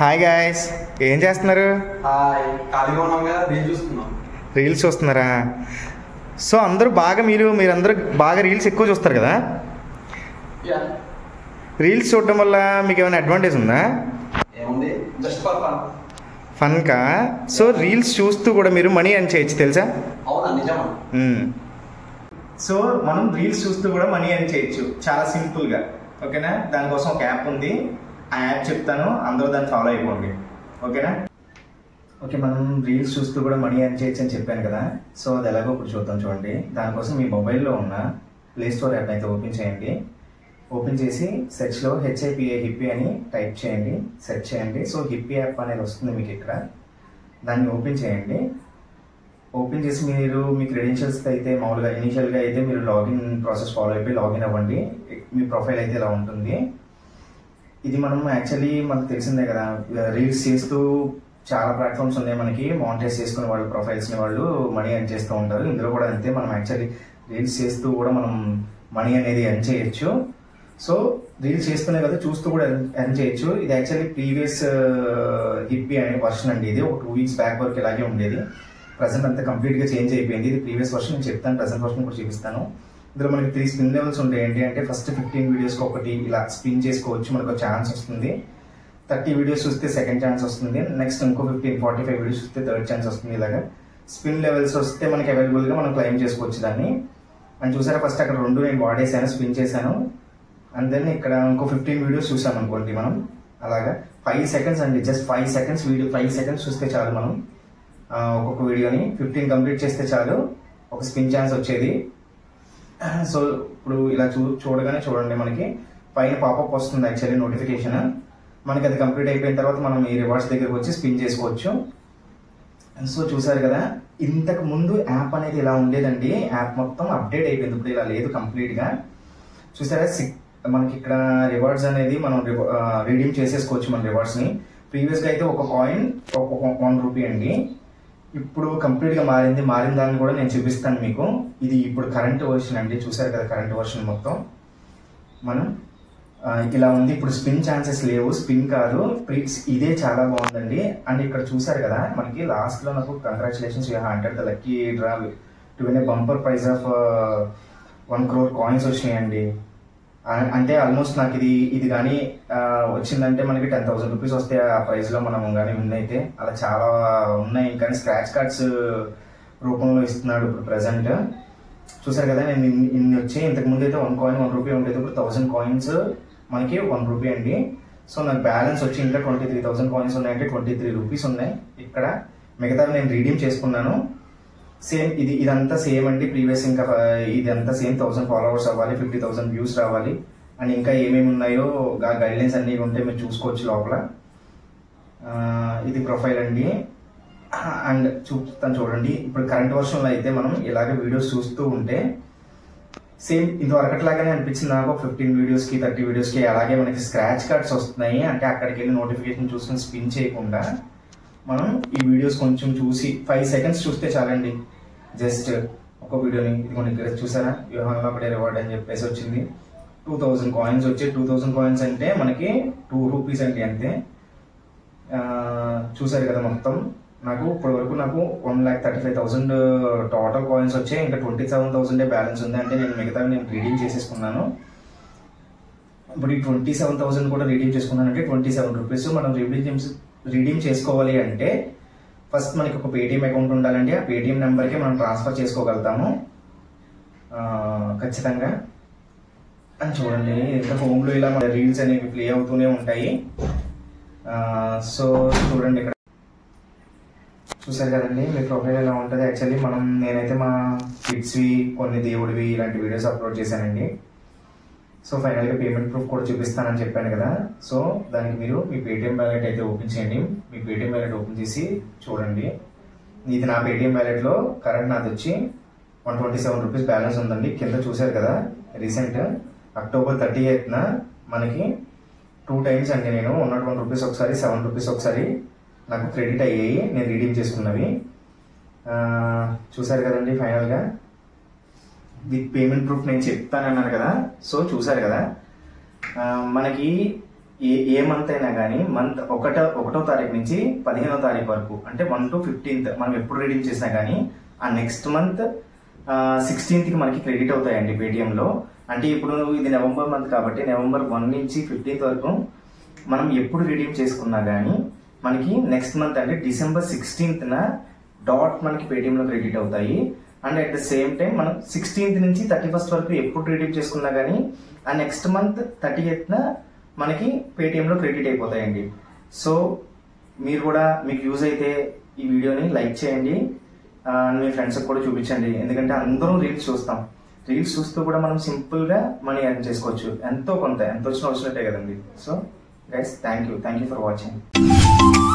hi guys ఏం చేస్తున్నారు hi ఖాళీగా ఉన్నాం కదా రీల్ చూస్తున్నాం రీల్స్ చూస్తున్నారా సో అందరూ బాగా మీరు మీరందరూ బాగా రీల్స్ ఎక్కువ చూస్తారు కదా యా రీల్స్ చూడడం వల్ల మీకు ఏమైనా అడ్వాంటేజ్ ఉందా ఏముంది జస్ట్ ఫర్ ఫన్ ఫన్కా సో రీల్స్ చూస్తూ కూడా మీరు మనీ అని చేయొచ్చు తెలుసా అవునా నిజమా సో మనం రీల్స్ చూస్తూ కూడా మనీ అని చేయొచ్చు చాలా సింపుల్గా ఓకేనా దానికోసం ఒక యాప్ ఉంది ఆ యాప్ చెప్తాను అందరూ దాన్ని ఫాలో అయిపోండి ఓకేనా ఓకే మనం రీల్స్ చూస్తూ కూడా మనీ అని చేయొచ్చు అని చెప్పాను కదా సో అది ఎలాగో ఇప్పుడు చూద్దాం చూడండి దానికోసం మీ మొబైల్లో ఉన్న ప్లే స్టోర్ యాప్ అయితే ఓపెన్ చేయండి ఓపెన్ చేసి సెర్చ్లో హెచ్ఐపిఏ హిప్పీ అని టైప్ చేయండి సెర్చ్ చేయండి సో హిప్పీ యాప్ అనేది వస్తుంది మీకు ఇక్కడ దాన్ని ఓపెన్ చేయండి ఓపెన్ చేసి మీరు మీ క్రెడెన్షియల్స్ అయితే మామూలుగా ఇనిషియల్గా అయితే మీరు లాగిన్ ప్రాసెస్ ఫాలో అయిపోయి లాగిన్ అవ్వండి మీ ప్రొఫైల్ అయితే ఇలా ఉంటుంది ఇది మనం యాక్చువల్లీ మనకు తెలిసిందే కదా రీల్స్ చేస్తూ చాలా ప్లాట్ఫామ్స్ ఉన్నాయి మనకి మానిటైజ్ చేసుకునే వాళ్ళు ప్రొఫైల్స్ని వాళ్ళు మనీ ఎర్న్ చేస్తూ ఉంటారు ఇందులో కూడా అంతే మనం యాక్చువల్లీ రీల్స్ చేస్తూ కూడా మనం మనీ అనేది ఎర్న్ చేయొచ్చు సో రీల్స్ చేస్తూనే కదా చూస్తూ కూడా ఎర్న్ చేయొచ్చు ఇది యాక్చువల్లీ ప్రీవియస్ హిప్పీ అనే వర్షన్ అండి ఇది ఒక టూ వీక్స్ బ్యాక్ వరకు ఇలాగే ఉండేది ప్రజెంట్ అంతా కంప్లీట్ గా చేంజ్ అయిపోయింది ఇది ప్రీవియస్ వర్షన్ నేను చెప్తాను ప్రజెంట్ వర్షన్ కూడా చూపిస్తాను ఇందులో మనకి త్రీ స్పిన్ లెవెల్స్ ఉంటాయి ఏంటి అంటే ఫస్ట్ ఫిఫ్టీన్ వీడియోస్ ఒకటి ఇలా స్పిన్ చేసుకోవచ్చు మనకు ఛాన్స్ వస్తుంది థర్టీ వీడియోస్ చూస్తే సెకండ్ ఛాన్స్ వస్తుంది నెక్స్ట్ ఇంకో ఫిఫ్టీన్ ఫార్టీ ఫైవ్ వీడియోస్ చూస్తే థర్డ్ ఛాన్స్ వస్తుంది ఇలాగా స్పిన్ లెవెల్స్ వస్తే మనకి అవైలబుల్ గా మనం క్లైమ్ చేసుకోవచ్చు దాన్ని అండ్ చూసారా ఫస్ట్ అక్కడ రెండు నేను వాడేసాను స్పిన్ చేశాను అండ్ దెన్ ఇక్కడ ఇంకో ఫిఫ్టీన్ వీడియోస్ చూసాం అనుకోండి మనం అలాగా ఫైవ్ సెకండ్స్ అండి just five seconds video five seconds చూస్తే చాలు మనం ఆ, ఒక్కొక్క వీడియోని ఫిఫ్టీన్ కంప్లీట్ చేస్తే చాలు ఒక స్పిన్ ఛాన్స్ వచ్చేది సో ఇప్పుడు ఇలా చూ చూడగానే చూడండి మనకి పైన పాపప్ వస్తుంది యాక్చువల్లీ నోటిఫికేషన్ మనకి అది కంప్లీట్ అయిపోయిన తర్వాత మనం ఈ రివార్డ్స్ దగ్గరకు వచ్చి స్పిన్ చేసుకోవచ్చు సో చూసారు కదా ఇంతకు ముందు యాప్ అనేది ఇలా ఉండేదండి యాప్ మొత్తం అప్డేట్ అయిపోయింది ఇప్పుడు ఇలా లేదు కంప్లీట్ గా చూసారా సిక్ మనకి ఇక్కడ రివార్డ్స్ అనేది మనం రిడీమ్ చేసేసుకోవచ్చు మన రివార్డ్స్ ని ప్రీవియస్ గా అయితే ఒక కాయిన్ ఒక వన్ రూపీ అండి ఇప్పుడు కంప్లీట్ గా మారింది మారిన దాన్ని కూడా నేను చూపిస్తాను మీకు ఇది ఇప్పుడు కరెంట్ వర్షన్ అండి చూసారు కదా కరెంట్ వర్షన్ మొత్తం మనం ఆ, ఇలా ఉంది ఇప్పుడు స్పిన్ ఛాన్సెస్ లేవు స్పిన్ కాదు ప్రీ- ఇదే చాలా బాగుందండి అండ్ ఇక్కడ చూసారు కదా మనకి లాస్ట్ లో నాకు congratulations you hundred the lucky draw to win a bumper prize of one crore coins వచ్చినాయండి ఆ- అంటే ఆల్మోస్ట్ నాకు ఇది ఇది కానీ వచ్చిందంటే మనకి టెన్ థౌసండ్ రూపీస్ వస్తే ఆ ప్రైస్ లో మనం కానీ విన్ అయితే అలా చాలా ఉన్నాయి కానీ స్క్రాచ్ కార్డ్స్ రూపంలో ఇస్తున్నాడు ఇప్పుడు ప్రెసెంట్ చూసారు కదా నేను ఇన్ని ఇన్ని వచ్చాయి ఇంతకు ముందు అయితే వన్ కాయిన్ వన్ రూపీ ఉండేది ఇప్పుడు థౌసండ్ కాయిన్స్ మనకి వన్ రూపీ అండి సో నాకు బ్యాలెన్స్ వచ్చి ఇంకా ట్వంటీ త్రీ థౌసండ్ కాయిన్స్ ఉన్నాయంటే ట్వంటీ త్రీ రూపీస్ ఉన్నాయి ఇక్కడ మిగతా నేను రీడీమ్ చేసుకున్నాను సేమ్ ఇది ఇదంతా సేమ్ అండి ప్రీవియస్ ఇంకా ఇదంతా సేమ్ థౌసండ్ ఫాలోవర్స్ అవ్వాలి ఫిఫ్టీ థౌసండ్ వ్యూస్ రావాలి అండ్ ఇంకా ఏమేమి ఉన్నాయో గైడ్ లైన్స్ అన్ని ఉంటే మీరు చూసుకోవచ్చు లోపల ఆ, ఇది ప్రొఫైల్ అండి అండ్ చూపుతాను చూడండి ఇప్పుడు కరెంట్ వర్షన్లో అయితే మనం ఇలాగే వీడియోస్ చూస్తూ ఉంటే సేమ్ ఇదివరకట్లాగానే అనిపించింది నాకు ఫిఫ్టీన్ వీడియోస్ కి థర్టీ వీడియోస్ కి అలాగే మనకి స్క్రాచ్ కార్డ్స్ వస్తున్నాయి అంటే అక్కడికి వెళ్ళి నోటిఫికేషన్ చూసుకుని స్పిన్ చేయకుండా మనం ఈ వీడియోస్ కొంచెం చూసి ఫైవ్ సెకండ్స్ చూస్తే చాలండి జస్ట్ ఒక వీడియోని ఇదిగోండి ఇక్కడ చూసారా వ్యూహంలో ఒకటే రివార్డ్ అని చెప్పేసి వచ్చింది టూ థౌజండ్ కాయిన్స్ వచ్చి టూ థౌజండ్ కాయిన్స్ అంటే మనకి టూ రూపీస్ అండి అంతే ఆ, చూసారు కదా మొత్తం నాకు ఇప్పటి వరకు నాకు one lakh thirty five thousand total coins వచ్చాయి ఇంకా ట్వంటీ సెవెన్ థౌసండే బ్యాలెన్స్ ఉంది అంటే నేను మిగతా నేను రీడింగ్ చేసేసుకున్నాను ఇప్పుడు ఈ ట్వంటీ సెవెన్ థౌసండ్ కూడా రీడీమ్ చేసుకున్నాను అంటే ట్వంటీ సెవెన్ రూపీస్ మనం రీడీమ్ రీడీమ్ చేసుకోవాలి అంటే ఫస్ట్ మనకి ఒక పేటిఎం అకౌంట్ ఉండాలండి ఆ పేటిఎం నెంబర్కి మనం ట్రాన్స్ఫర్ చేసుకోగలుగుతాము ఆ, ఖచ్చితంగా అని చూడండి ఇంకా హోమ్లో ఇలా మన రీల్స్ అనేవి ప్లే అవుతూనే ఉంటాయి ఆ, సో చూడండి ఇక్కడ చూసారు కదండి మీ ప్రొఫైల్ ఎలా ఉంటుంది యాక్చువల్లీ మనం నేనైతే మా కిడ్స్వి కొన్ని దేవుడివి ఇలాంటి వీడియోస్ అప్లోడ్ చేశానండి సో ఫైనల్గా పేమెంట్ ప్రూఫ్ కూడా చూపిస్తానని చెప్పాను కదా సో దానికి మీరు మీ పేటిఎం వ్యాలెట్ అయితే ఓపెన్ చేయండి మీ పేటిఎం వ్యాలెట్ ఓపెన్ చేసి చూడండి ఇది నా పేటిఎం వ్యాలెట్లో కరెంట్ నాది వచ్చి one twenty seven rupees balance ఉందండి కింద చూశారు కదా రీసెంట్ అక్టోబర్ థర్టీ ఎయిత్న మనకి టూ టైమ్స్ అండి నేను వన్ నాట్ వన్ రూపీస్ ఒకసారి సెవెన్ రూపీస్ ఒకసారి నాకు క్రెడిట్ అయ్యాయి నేను రీడీమ్ చేసుకున్నవి ఆ, చూశారు కదండి ఫైనల్గా విత్ పేమెంట్ ప్రూఫ్ నేను చెప్తానన్నాను కదా సో చూసారు కదా ఆ, మనకి ఏ ఏ మంత్ అయినా కానీ మంత్ ఒకటో ఒకటో తారీఖు నుంచి పదిహేనో తారీఖు వరకు అంటే వన్ టు ఫిఫ్టీన్త్ మనం ఎప్పుడు రిడీమ్ చేసినా కానీ ఆ నెక్స్ట్ మంత్ సిక్స్టీన్త్కి మనకి క్రెడిట్ అవుతాయండి పేటిఎంలో అంటే ఇప్పుడు ఇది నవంబర్ మంత్ కాబట్టి నవంబర్ వన్ నుంచి ఫిఫ్టీన్త్ వరకు మనం ఎప్పుడు రిడీమ్ చేసుకున్నా కానీ మనకి నెక్స్ట్ మంత్ అంటే డిసెంబర్ సిక్స్టీన్త్న డాట్ మనకి పేటిఎంలో క్రెడిట్ అవుతాయి and at the same time మనం సిక్స్టీన్త్ నుంచి థర్టీ ఫస్ట్ వరకు ఎప్పుడు రిడీమ్ చేసుకున్నా కానీ ఆ నెక్స్ట్ మంత్ థర్టీ ఎయిత్న మనకి పేటిఎంలో క్రెడిట్ అయిపోతాయండి సో మీరు కూడా మీకు యూజ్ అయితే ఈ వీడియోని లైక్ చేయండి ఆ, మీ ఫ్రెండ్స్కి కూడా చూపించండి ఎందుకంటే అందరం రీల్స్ చూస్తాం రీల్స్ చూస్తూ కూడా మనం సింపుల్గా మనీ ఎర్న్ చేసుకోవచ్చు ఎంతో కొంత ఎంత వచ్చినా వచ్చినట్టే కదండి so guys thank you thank you for watching